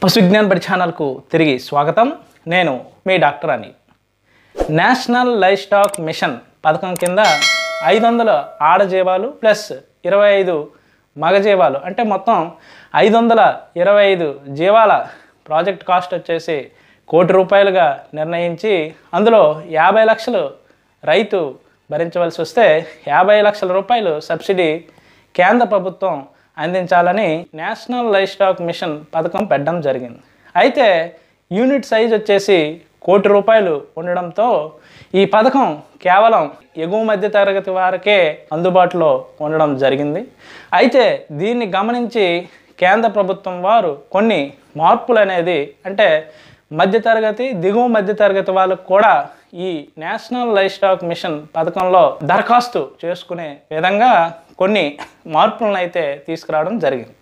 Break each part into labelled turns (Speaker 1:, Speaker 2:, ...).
Speaker 1: పశు విజ్ఞాన్ బడి ఛానల్కు తిరిగి స్వాగతం నేను మీ డాక్టర్ అని నేషనల్ లైఫ్ స్టాక్ మిషన్ పథకం కింద ఐదు వందల ఆడజీవాలు ప్లస్ ఇరవై ఐదు మగజీవాలు అంటే మొత్తం ఐదు వందల ఇరవై ఐదు జీవాల ప్రాజెక్ట్ కాస్ట్ వచ్చేసి కోటి రూపాయలుగా నిర్ణయించి అందులో యాభై లక్షలు రైతు భరించవలసి వస్తే యాభై లక్షల రూపాయలు సబ్సిడీ కేంద్ర ప్రభుత్వం అందించాలని నేషనల్ లైఫ్ స్టాక్ మిషన్ పథకం పెట్టడం జరిగింది అయితే యూనిట్ సైజ్ వచ్చేసి కోటి రూపాయలు ఉండడంతో ఈ పథకం కేవలం ఎగువ మధ్య తరగతి వారికే అందుబాటులో ఉండడం జరిగింది అయితే దీన్ని గమనించి కేంద్ర ప్రభుత్వం వారు కొన్ని మార్పులు అనేది అంటే మధ్యతరగతి దిగువ మధ్యతరగతి వాళ్ళకు కూడా ఈ నేషనల్ లైఫ్ స్టాక్ మిషన్ పథకంలో దరఖాస్తు చేసుకునే విధంగా కొన్ని మార్పులను అయితే తీసుకురావడం జరిగింది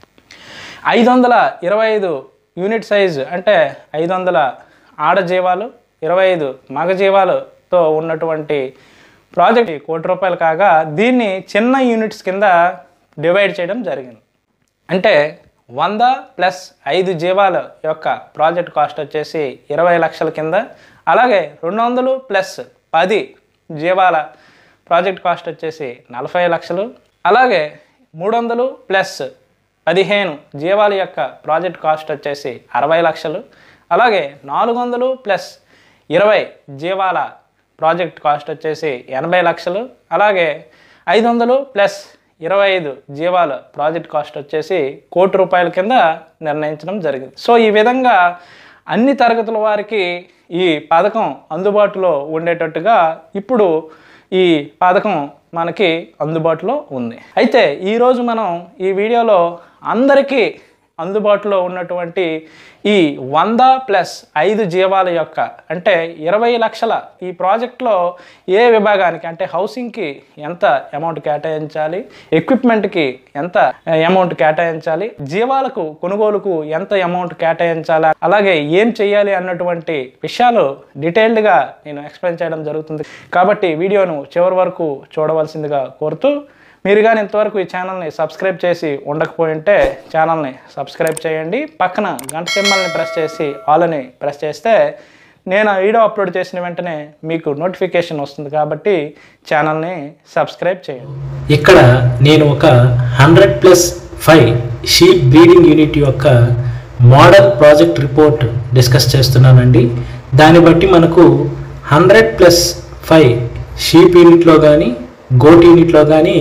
Speaker 1: ఐదు వందల ఇరవై ఐదు యూనిట్ సైజు అంటే ఐదు వందల ఆడజీవాలు ఇరవై ఐదు మగజీవాలతో ఉన్నటువంటి ప్రాజెక్ట్ కోటి రూపాయలు కాగా దీన్ని చిన్న యూనిట్స్ కింద డివైడ్ చేయడం జరిగింది అంటే వంద ప్లస్ ఐదు జీవాల యొక్క ప్రాజెక్ట్ కాస్ట్ వచ్చేసి ఇరవై లక్షల కింద అలాగే రెండు వందలు ప్లస్ పది జీవాల ప్రాజెక్ట్ కాస్ట్ వచ్చేసి నలభై లక్షలు అలాగే మూడు వందలు ప్లస్ పదిహేను జీవాల యొక్క ప్రాజెక్ట్ కాస్ట్ వచ్చేసి అరవై లక్షలు అలాగే నాలుగు వందలు ప్లస్ ఇరవై జీవాల ప్రాజెక్ట్ కాస్ట్ వచ్చేసి ఎనభై లక్షలు అలాగే ఐదు వందలు ప్లస్ ఇరవై ఐదు జీవాల ప్రాజెక్ట్ కాస్ట్ వచ్చేసి కోటి రూపాయల కింద నిర్ణయించడం జరిగింది సో ఈ విధంగా అన్ని తరగతుల వారికి ఈ పథకం అందుబాటులో ఉండేటట్టుగా ఇప్పుడు ఈ పథకం మనకి అందుబాటులో ఉంది అయితే ఈరోజు మనం ఈ వీడియోలో అందరికీ అందుబాటులో ఉన్నటువంటి ఈ వంద ప్లస్ ఐదు జీవాల యొక్క అంటే ఇరవై లక్షల ఈ ప్రాజెక్ట్లో ఏ విభాగానికి అంటే హౌసింగ్కి ఎంత అమౌంట్ కేటాయించాలి ఎక్విప్మెంట్కి ఎంత అమౌంట్ కేటాయించాలి జీవాలకు కొనుగోలుకు ఎంత అమౌంట్ కేటాయించాలి అలాగే ఏం చేయాలి అన్నటువంటి విషయాలు డీటెయిల్డ్గా నేను ఎక్స్ప్లెయిన్ చేయడం జరుగుతుంది కాబట్టి వీడియోను చివరి వరకు చూడవలసిందిగా కోరుతూ మీరు కానీ ఇంతవరకు ఈ ఛానల్ని సబ్స్క్రైబ్ చేసి ఉండకపోయింటే ఛానల్ని సబ్స్క్రైబ్ చేయండి పక్కన గంట సింబల్ని ప్రెస్ చేసి ఆల్ అని ప్రెస్ చేస్తే నేను ఆ వీడియో అప్లోడ్ చేసిన వెంటనే మీకు నోటిఫికేషన్ వస్తుంది కాబట్టి ఛానల్ని సబ్స్క్రైబ్ చేయండి
Speaker 2: ఇక్కడ నేను ఒక hundred plus five sheep breeding unit యొక్క మోడల్ ప్రాజెక్ట్ రిపోర్ట్ డిస్కస్ చేస్తున్నానండి దాన్ని బట్టి మనకు హండ్రెడ్ ప్లస్ ఫైవ్ షీప్ యూనిట్లో కానీ గోట్ యూనిట్లో కానీ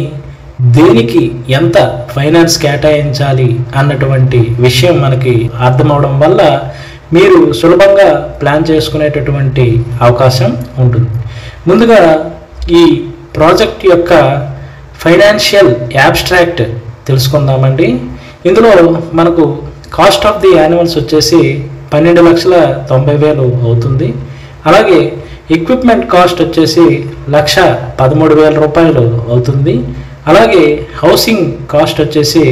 Speaker 2: దేనికి ఎంత ఫైనాన్స్ కేటాయించాలి అన్నటువంటి విషయం మనకి అర్థమవడం వల్ల మీరు సులభంగా ప్లాన్ చేసుకునేటటువంటి అవకాశం ఉంటుంది ముందుగా ఈ ప్రాజెక్ట్ యొక్క ఫైనాన్షియల్ యాబ్స్ట్రాక్ట్ తెలుసుకుందామండి ఇందులో మనకు కాస్ట్ ఆఫ్ ది యానిమల్స్ వచ్చేసి పన్నెండు లక్షల తొంభై వేలు అవుతుంది అలాగే ఎక్విప్మెంట్ కాస్ట్ వచ్చేసి లక్ష పదమూడు వేల రూపాయలు అవుతుంది అలాగే హౌసింగ్ కాస్ట్ వచ్చేసి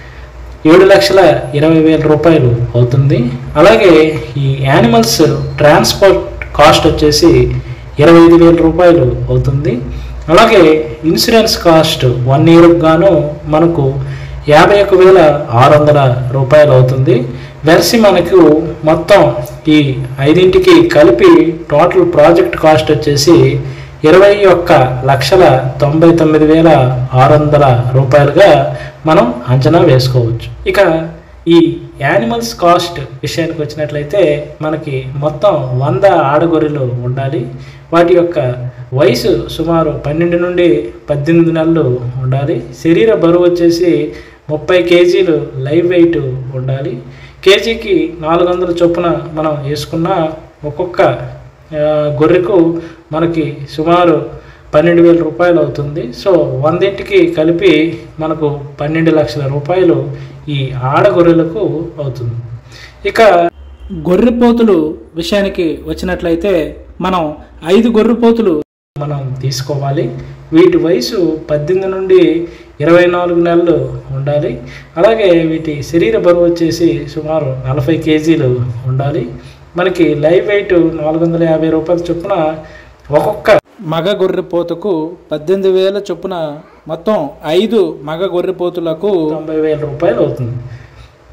Speaker 2: ఏడు లక్షల ఇరవై వేల రూపాయలు అవుతుంది అలాగే ఈ యానిమల్స్ ట్రాన్స్పోర్ట్ కాస్ట్ వచ్చేసి ఇరవై ఐదు వేల రూపాయలు అవుతుంది అలాగే ఇన్సూరెన్స్ కాస్ట్ వన్ ఇయర్కి గాను మనకు యాభై ఒక వేల ఆరు వందల రూపాయలు అవుతుంది వెరసి మనకు మొత్తం ఈ ఐదింటికి కలిపి టోటల్ ప్రాజెక్ట్ కాస్ట్ వచ్చేసి ఇరవై ఒక్క లక్షల తొంభై తొమ్మిది వేల ఆరు వందల రూపాయలుగా మనం అంచనా వేసుకోవచ్చు ఇక ఈ యానిమల్స్ కాస్ట్ విషయానికి వచ్చినట్లయితే మనకి మొత్తం వంద ఆడగొర్రెలు ఉండాలి వాటి యొక్క వయసు సుమారు పన్నెండు నుండి పద్దెనిమిది నెలలు ఉండాలి శరీర బరువు వచ్చేసి ముప్పై కేజీలు లైవ్ వెయిట్ ఉండాలి కేజీకి నాలుగు వందల చొప్పున మనం వేసుకున్న ఒక్కొక్క ఆ, గొర్రెకు మనకి సుమారు పన్నెండు వేల రూపాయలు అవుతుంది సో వందింటికి కలిపి మనకు పన్నెండు లక్షల రూపాయలు ఈ ఆడ గొర్రెలకు అవుతుంది ఇక
Speaker 1: గొర్రెపోతులు విషయానికి వచ్చినట్లయితే మనం ఐదు గొర్రెపోతులు
Speaker 2: మనం తీసుకోవాలి వీటి వయసు పద్దెనిమిది నుండి ఇరవై నాలుగు నెలలు ఉండాలి అలాగే వీటి శరీర బరువు వచ్చేసి సుమారు నలభై కేజీలు ఉండాలి మనకి లైవ్ వెయిట్ నాలుగు వందల యాభై రూపాయల చొప్పున ఒక్కొక్క
Speaker 1: మగ గొర్రెపోతుకు పద్దెనిమిది వేల చొప్పున మొత్తం ఐదు మగ గొర్రెపోతులకు
Speaker 2: తొంభై వేల రూపాయలు అవుతుంది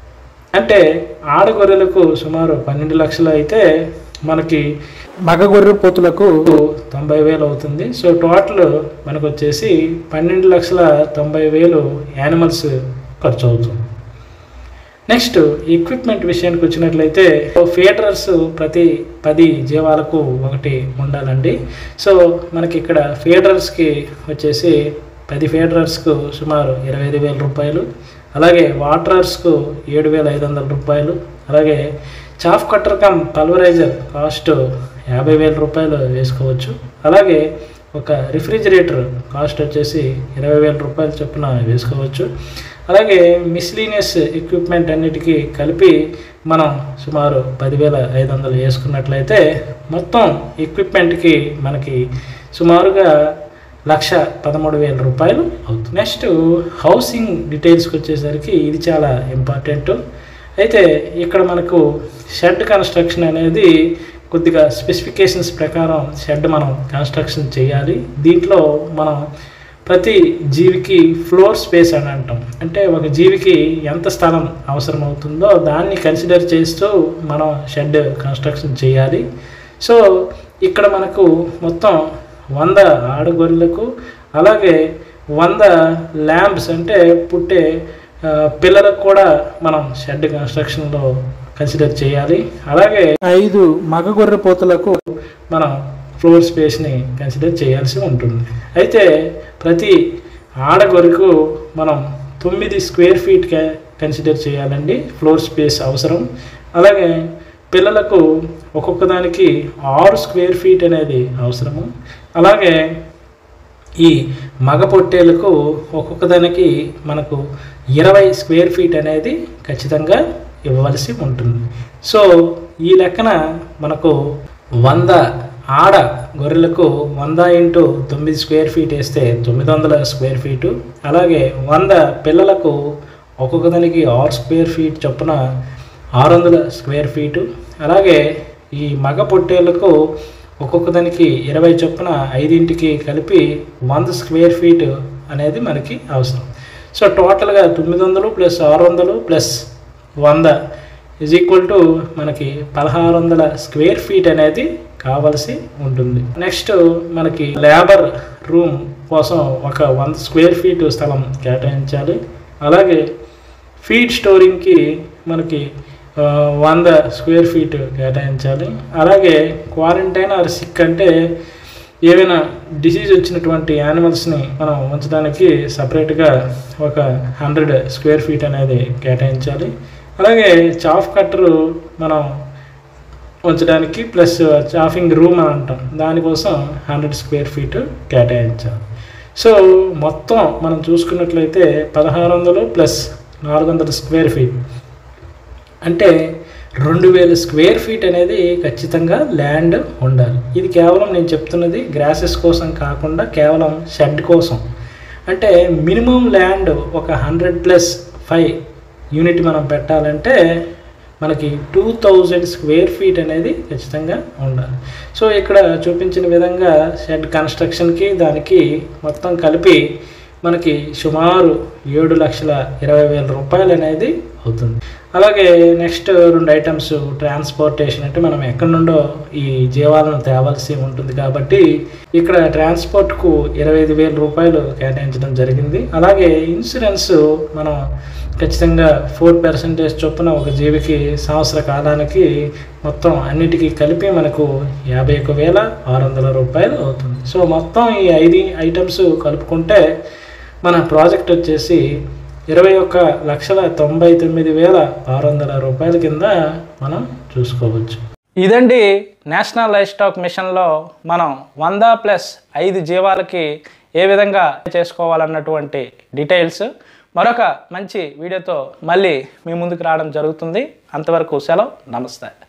Speaker 2: అంటే ఆడ గొర్రెలకు సుమారు పన్నెండు లక్షలు అయితే మనకి మగ గొర్రె పోతులకు తొంభై వేలు అవుతుంది సో టోటల్ మనకు వచ్చేసి పన్నెండు లక్షల తొంభై వేలు యానిమల్స్ ఖర్చు అవుతుంది నెక్స్ట్ ఎక్విప్మెంట్ విషయానికి వచ్చినట్లయితే ఫీడర్స్ ప్రతి పది జీవాలకు ఒకటి ఉండాలండి సో మనకి ఇక్కడ ఫీడర్స్కి వచ్చేసి పది ఫీడర్స్కు సుమారు ఇరవై ఐదు వేల రూపాయలు అలాగే వాటరర్స్కు ఏడు వేల ఐదు వందల రూపాయలు అలాగే chaff cutter cum pulveriser cost యాభై వేల రూపాయలు వేసుకోవచ్చు అలాగే ఒక రిఫ్రిజిరేటర్ కాస్ట్ వచ్చేసి ఇరవై వేల రూపాయల చొప్పున వేసుకోవచ్చు అలాగే మిస్లీనియస్ ఎక్విప్మెంట్ అన్నిటికీ కలిపి మనం సుమారు పదివేల ఐదు వందలు వేసుకున్నట్లయితే మొత్తం ఎక్విప్మెంట్కి మనకి సుమారుగా లక్ష పదమూడు వేల రూపాయలు అవుతుంది నెక్స్ట్ హౌసింగ్ డీటెయిల్స్కి వచ్చేసరికి ఇది చాలా ఇంపార్టెంట్ అయితే ఇక్కడ మనకు షెడ్ కన్స్ట్రక్షన్ అనేది కొద్దిగా స్పెసిఫికేషన్స్ ప్రకారం షెడ్ మనం కన్స్ట్రక్షన్ చేయాలి దీంట్లో మనం ప్రతి జీవికి ఫ్లోర్ స్పేస్ అని అంటాం అంటే ఒక జీవికి ఎంత స్థలం అవసరం అవుతుందో దాన్ని కన్సిడర్ చేస్తూ మనం షెడ్ కన్స్ట్రక్షన్ చేయాలి సో ఇక్కడ మనకు మొత్తం వంద ఆడగొర్రెలకు అలాగే వంద ల్యాంప్స్ అంటే పుట్టే ఆ, పిల్లలకు కూడా మనం షెడ్ కన్స్ట్రక్షన్లో కన్సిడర్ చేయాలి అలాగే ఐదు మగ గొర్రె పోతులకు మనం ఫ్లోర్ స్పేస్ని కన్సిడర్ చేయాల్సి ఉంటుంది అయితే ప్రతి ఆడగొరకు మనం తొమ్మిది స్క్వేర్ ఫీట్ కన్సిడర్ చేయాలండి ఫ్లోర్ స్పేస్ అవసరం అలాగే పిల్లలకు ఒక్కొక్క దానికి ఆరు స్క్వేర్ ఫీట్ అనేది అవసరము అలాగే ఈ మగ పొట్టేలకు ఒక్కొక్క దానికి మనకు ఇరవై స్క్వేర్ ఫీట్ అనేది ఖచ్చితంగా ఇవ్వవలసి ఉంటుంది సో ఈ లెక్కన మనకు వంద ఆడ గొర్రెలకు వంద ఇంటూ తొమ్మిది స్క్వేర్ ఫీట్ వేస్తే తొమ్మిది వందల స్క్వేర్ ఫీటు అలాగే వంద పిల్లలకు ఒక్కొక్క దానికి ఆరు స్క్వేర్ ఫీట్ చొప్పున ఆరు వందల స్క్వేర్ ఫీటు అలాగే ఈ మగ పొట్టేళ్లకు ఒక్కొక్క దానికి ఇరవై చొప్పున ఐదింటికి కలిపి వంద స్క్వేర్ ఫీట్ అనేది మనకి అవసరం సో టోటల్గా తొమ్మిది వందలు ప్లస్ ఆరు వందలు ప్లస్ వంద ఇజ్ ఈక్వల్ టు మనకి పదహారు వందల స్క్వేర్ ఫీట్ అనేది కావాల్సి ఉంటుంది నెక్స్ట్ మనకి లేబర్ రూమ్ కోసం ఒక వంద స్క్వేర్ ఫీట్ స్థలం కేటాయించాలి అలాగే ఫీడ్ స్టోరింగ్కి మనకి ఆ, వంద స్క్వేర్ ఫీట్ కేటాయించాలి అలాగే క్వారంటైన్ ఆర్ సిక్ అంటే ఏవైనా డిసీజ్ వచ్చినటువంటి యానిమల్స్ని మనం ఉంచడానికి సపరేట్గా ఒక హండ్రెడ్ స్క్వేర్ ఫీట్ అనేది కేటాయించాలి అలాగే చాఫ్ కట్టరు మనం ఉంచడానికి ప్లస్ చాఫింగ్ రూమ్ అని అంటాం దానికోసం హండ్రెడ్ స్క్వేర్ ఫీట్ కేటాయించాలి సో మొత్తం మనం చూసుకున్నట్లయితే పదహారు వందలు ప్లస్ నాలుగు వందల స్క్వేర్ ఫీట్ అంటే రెండు వేల స్క్వేర్ ఫీట్ అనేది ఖచ్చితంగా ల్యాండ్ ఉండాలి ఇది కేవలం నేను చెప్తున్నది గ్రాసెస్ కోసం కాకుండా కేవలం షెడ్ కోసం అంటే మినిమం ల్యాండ్ ఒక హండ్రెడ్ ప్లస్ ఫైవ్ యూనిట్ మనం పెట్టాలంటే మనకి టూ థౌజండ్ స్క్వేర్ ఫీట్ అనేది ఖచ్చితంగా ఉండాలి సో ఇక్కడ చూపించిన విధంగా షెడ్ కన్స్ట్రక్షన్కి దానికి మొత్తం కలిపి మనకి సుమారు ఏడు లక్షల ఇరవై వేల రూపాయలు అనేది అవుతుంది అలాగే నెక్స్ట్ రెండు ఐటమ్స్ ట్రాన్స్పోర్టేషన్ అంటే మనం ఎక్కడి నుండో ఈ జీవాలను తేవాల్సి ఉంటుంది కాబట్టి ఇక్కడ ట్రాన్స్పోర్ట్కు ఇరవై ఐదు వేల రూపాయలు కేటాయించడం జరిగింది అలాగే ఇన్సూరెన్స్ మనం ఖచ్చితంగా ఫోర్ పర్సెంటేజ్ చొప్పున ఒక జీవికి సంవత్సర కాలానికి మొత్తం అన్నిటికీ కలిపి మనకు యాభై ఒక వేల ఆరు వందల రూపాయలు అవుతుంది సో మొత్తం ఈ ఐదు ఐటమ్స్ కలుపుకుంటే మన ప్రాజెక్ట్ వచ్చేసి ఇరవై ఒక్క లక్షల తొంభై తొమ్మిది వేల ఆరు వందల రూపాయల కింద మనం చూసుకోవచ్చు
Speaker 1: ఇదండి నేషనల్ లైఫ్ స్టాక్ మిషన్లో మనం వంద ప్లస్ ఐదు జీవాలకి ఏ విధంగా చేసుకోవాలన్నటువంటి డీటెయిల్స్ మరొక మంచి వీడియోతో మళ్ళీ మీ ముందుకు రావడం జరుగుతుంది అంతవరకు సెలవు నమస్తే